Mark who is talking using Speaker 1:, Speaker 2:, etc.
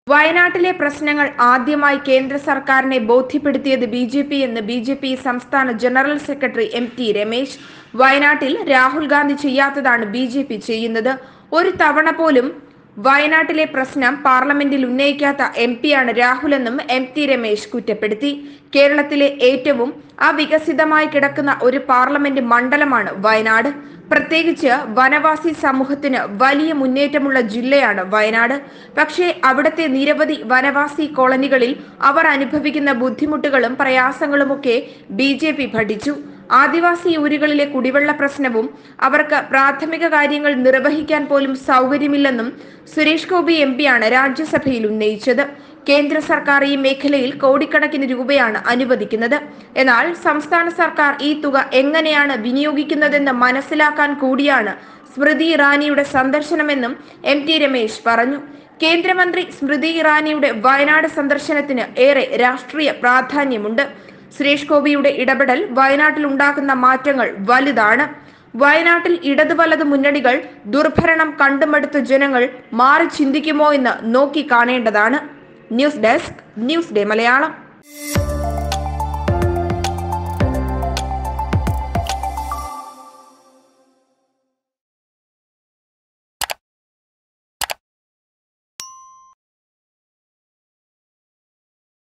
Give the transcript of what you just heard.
Speaker 1: വയനാട്ടിലെ പ്രശ്നങ്ങൾ ആദ്യമായി കേന്ദ്ര സർക്കാരിനെ ബോധ്യപ്പെടുത്തിയത് ബി ജെ പി എന്ന് ബി ജെ പി സംസ്ഥാന general secretary M T Ramesh വയനാട്ടിൽ രാഹുൽ ഗാന്ധി ചെയ്യാത്തതാണ് ബി ജെ പി ചെയ്യുന്നത് ഒരു തവണ പോലും വയനാട്ടിലെ പ്രശ്നം പാർലമെന്റിൽ ഉന്നയിക്കാത്ത എം പിയാണ് രാഹുലെന്നും എം ടി രമേശ് കുറ്റപ്പെടുത്തി കേരളത്തിലെ ഏറ്റവും അവികസിതമായി കിടക്കുന്ന ഒരു പാർലമെന്റ് മണ്ഡലമാണ് വയനാട് പ്രത്യേകിച്ച് വനവാസി സമൂഹത്തിന് വലിയ മുന്നേറ്റമുള്ള ജില്ലയാണ് വയനാട് പക്ഷേ അവിടുത്തെ നിരവധി വനവാസി കോളനികളിൽ അവർ അനുഭവിക്കുന്ന ബുദ്ധിമുട്ടുകളും പ്രയാസങ്ങളുമൊക്കെ ബി ജെ പി പഠിച്ചു ആദിവാസി ഊരുകളിലെ കുടിവെള്ള പ്രശ്നവും അവർക്ക് പ്രാഥമിക കാര്യങ്ങൾ നിർവഹിക്കാൻ പോലും സൗകര്യമില്ലെന്നും സുരേഷ് ഗോപി എം പിയാണ് രാജ്യസഭയിൽ ഉന്നയിച്ചത് കേന്ദ്ര സർക്കാർ ഈ മേഖലയിൽ കോടിക്കണക്കിന് രൂപയാണ് അനുവദിക്കുന്നത് എന്നാൽ സംസ്ഥാന സർക്കാർ ഈ തുക എങ്ങനെയാണ് വിനിയോഗിക്കുന്നതെന്ന് മനസ്സിലാക്കാൻ കൂടിയാണ് സ്മൃതി ഇറാനിയുടെ സന്ദർശനമെന്നും എം ടി രമേശ് പറഞ്ഞു കേന്ദ്രമന്ത്രി സ്മൃതി ഇറാനിയുടെ വയനാട് സന്ദർശനത്തിന് ഏറെ രാഷ്ട്രീയ പ്രാധാന്യമുണ്ട് സുരേഷ് ഗോപിയുടെ ഇടപെടൽ വയനാട്ടിൽ ഉണ്ടാക്കുന്ന മാറ്റങ്ങൾ വലുതാണ് വയനാട്ടിൽ ഇടത് വലത് മുന്നണികൾ ദുർഭരണം കണ്ടുമടുത്ത ജനങ്ങൾ മാറി ചിന്തിക്കുമോ എന്ന് നോക്കി കാണേണ്ടതാണ് news desk news day Malayalam